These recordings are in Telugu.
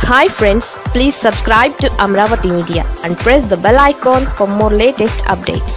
hi friends please subscribe to Amaravati media and press the bell icon for more latest updates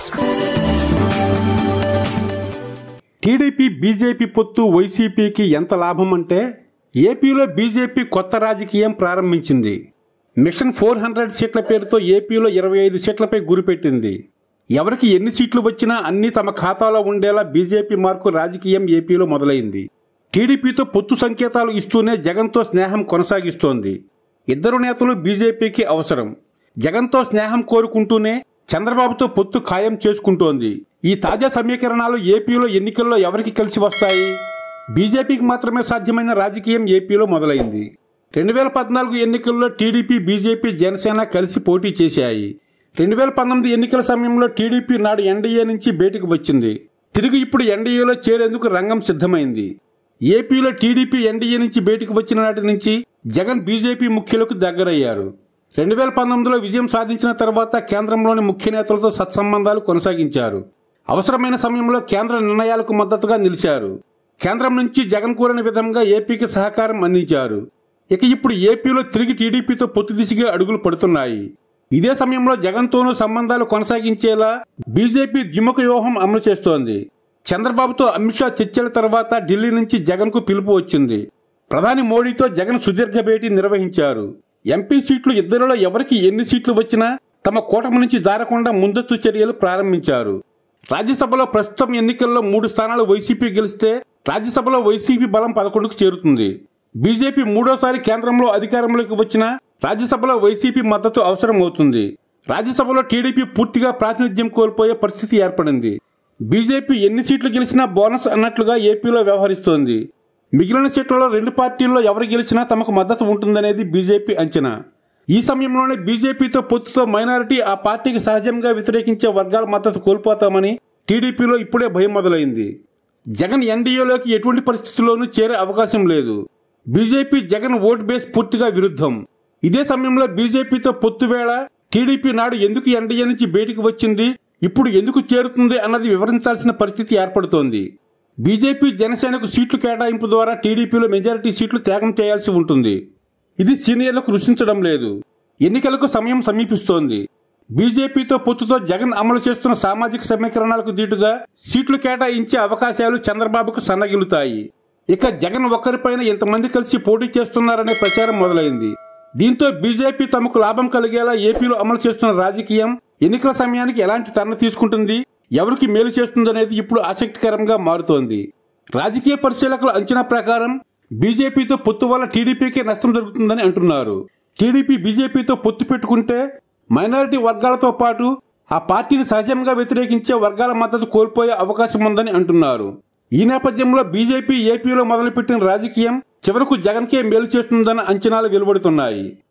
TDP BJP పొత్తు వైసీపీకి ఎంత లాభం అంటే ఏపీలో బీజేపీ కొత్త రాజకీయం ప్రారంభించింది మిషన్ ఫోర్ హండ్రెడ్ సీట్ల పేరుతో ఏపీలో ఇరవై ఐదు సీట్లపై గురిపెట్టింది ఎవరికి ఎన్ని సీట్లు వచ్చినా అన్ని తమ ఖాతాలో ఉండేలా బీజేపీ మార్కు రాజకీయం ఏపీలో మొదలైంది టీడీపీతో పొత్తు సంకేతాలు ఇస్తూనే జగన్తో స్నేహం కొనసాగిస్తోంది ఇద్దరు నేతలు బీజేపీకి అవసరం జగన్తో స్నేహం కోరుకుంటూనే చంద్రబాబుతో పొత్తు ఖాయం చేసుకుంటోంది ఈ తాజా సమీకరణాలు ఏపీలో ఎన్నికల్లో ఎవరికి కలిసి వస్తాయి బీజేపీకి మాత్రమే సాధ్యమైన రాజకీయం ఏపీలో మొదలైంది రెండు వేల పద్నాలుగు ఎన్నికల్లో టీడీపీ బీజేపీ జనసేన కలిసి పోటీ చేశాయి రెండు వేల పంతొమ్మిది ఎన్నికల సమయంలో టీడీపీ నాడు ఎన్డీఏ నుంచి బయటకు వచ్చింది తిరిగి ఇప్పుడు ఎన్డీఏలో చేరేందుకు రంగం సిద్ధమైంది ఏపీలో టీడీపీ ఎన్డీఏ నుంచి బయటకు వచ్చిన నాటి నుంచి జగన్ బీజేపీ ముఖ్యులకు దగ్గరయ్యారు రెండు వేల పంతొమ్మిదిలో విజయం సాధించిన తర్వాత కేంద్రంలోని ముఖ్య నేతలతో సత్సంబంధాలు కొనసాగించారు అవసరమైన సమయంలో కేంద్ర నిర్ణయాలకు మద్దతుగా నిలిచారు కేంద్రం నుంచి జగన్ కోరిన విధంగా ఏపీకి సహకారం అందించారు ఇక ఇప్పుడు ఏపీలో తిరిగి టీడీపీతో పొత్తు దిశగా అడుగులు పడుతున్నాయి ఇదే సమయంలో జగన్తోనూ సంబంధాలు కొనసాగించేలా బీజేపీ ద్విముఖ వ్యూహం అమలు చేస్తోంది చంద్రబాబుతో అమిత్ షా చర్చల తర్వాత ఢిల్లీ నుంచి జగన్ కు పిలుపు వచ్చింది ప్రధాని మోడీతో జగన్ సుదీర్ఘ భేటీ నిర్వహించారు ఎంపీ సీట్లు ఇద్దరిలో ఎవరికి ఎన్ని సీట్లు వచ్చినా తమ కూటమి నుంచి జారకుండా ముందస్తు చర్యలు ప్రారంభించారు రాజ్యసభలో ప్రస్తుతం ఎన్నికల్లో మూడు స్థానాలు వైసీపీ గెలిస్తే రాజ్యసభలో వైసీపీ బలం పదకొండుకు చేరుతుంది బీజేపీ మూడోసారి కేంద్రంలో అధికారంలోకి వచ్చినా రాజ్యసభలో వైసీపీ మద్దతు అవసరం అవుతుంది రాజ్యసభలో టీడీపీ పూర్తిగా ప్రాతినిధ్యం కోల్పోయే పరిస్థితి ఏర్పడింది బీజేపీ ఎన్ని సీట్లు గెలిచినా బోనస్ అన్నట్లుగా ఏపీలో వ్యవహరిస్తోంది మిగిలిన సీట్లలో రెండు పార్టీల్లో ఎవరు గెలిచినా తమకు మద్దతు ఉంటుందనేది బీజేపీ అంచనా ఈ సమయంలోనే బీజేపీతో పొత్తుతో మైనారిటీ ఆ పార్టీకి సహజంగా వ్యతిరేకించే వర్గాల మద్దతు కోల్పోతామని టీడీపీలో ఇప్పుడే భయం మొదలైంది జగన్ ఎన్డీఏలోకి ఎటువంటి పరిస్థితుల్లోనూ చేరే అవకాశం లేదు బీజేపీ జగన్ ఓట్ బేస్ పూర్తిగా విరుద్ధం ఇదే సమయంలో బీజేపీతో పొత్తు వేళ టీడీపీ నాడు ఎందుకు ఎన్డీఏ నుంచి బయటికి వచ్చింది ఇప్పుడు ఎందుకు చేరుతుంది అన్నది వివరించాల్సిన పరిస్థితి ఏర్పడుతోంది బీజేపీ జనసేనకు సీట్లు కేటాయింపు ద్వారా టీడీపీలో మెజారిటీ సీట్లు త్యాగం చేయాల్సి ఉంటుంది ఇది సీనియర్లకు రుచించడం లేదు ఎన్నికలకు సమయం సమీపిస్తోంది బీజేపీతో పొత్తుతో జగన్ అమలు చేస్తున్న సామాజిక సమీకరణాలకు దీటుగా సీట్లు కేటాయించే అవకాశాలు చంద్రబాబుకు సన్నగిలుతాయి ఇక జగన్ ఒక్కరిపైన ఇంతమంది కలిసి పోటీ చేస్తున్నారనే ప్రచారం మొదలైంది దీంతో బీజేపీ తమకు లాభం కలిగేలా ఏపీలో అమలు చేస్తున్న రాజకీయం ఎన్నికల సమయానికి ఎలాంటి టర్న్ తీసుకుంటుంది ఎవరికి మేలు చేస్తుందనేది ఇప్పుడు ఆసక్తికరంగా మారుతోంది రాజకీయ పరిశీలకుల అంచనా ప్రకారం బీజేపీతో పొత్తు వల్ల టీడీపీకే నష్టం జరుగుతుందని అంటున్నారు టీడీపీ బీజేపీతో పొత్తు పెట్టుకుంటే మైనారిటీ వర్గాలతో పాటు ఆ పార్టీని సహజంగా వ్యతిరేకించే వర్గాల మద్దతు కోల్పోయే అవకాశం ఉందని అంటున్నారు ఈ నేపథ్యంలో బీజేపీ ఏపీలో మొదలుపెట్టిన రాజకీయం చివరకు జగన్కే మేలు చేస్తుందన్న అంచనాలు వెలువడుతున్నాయి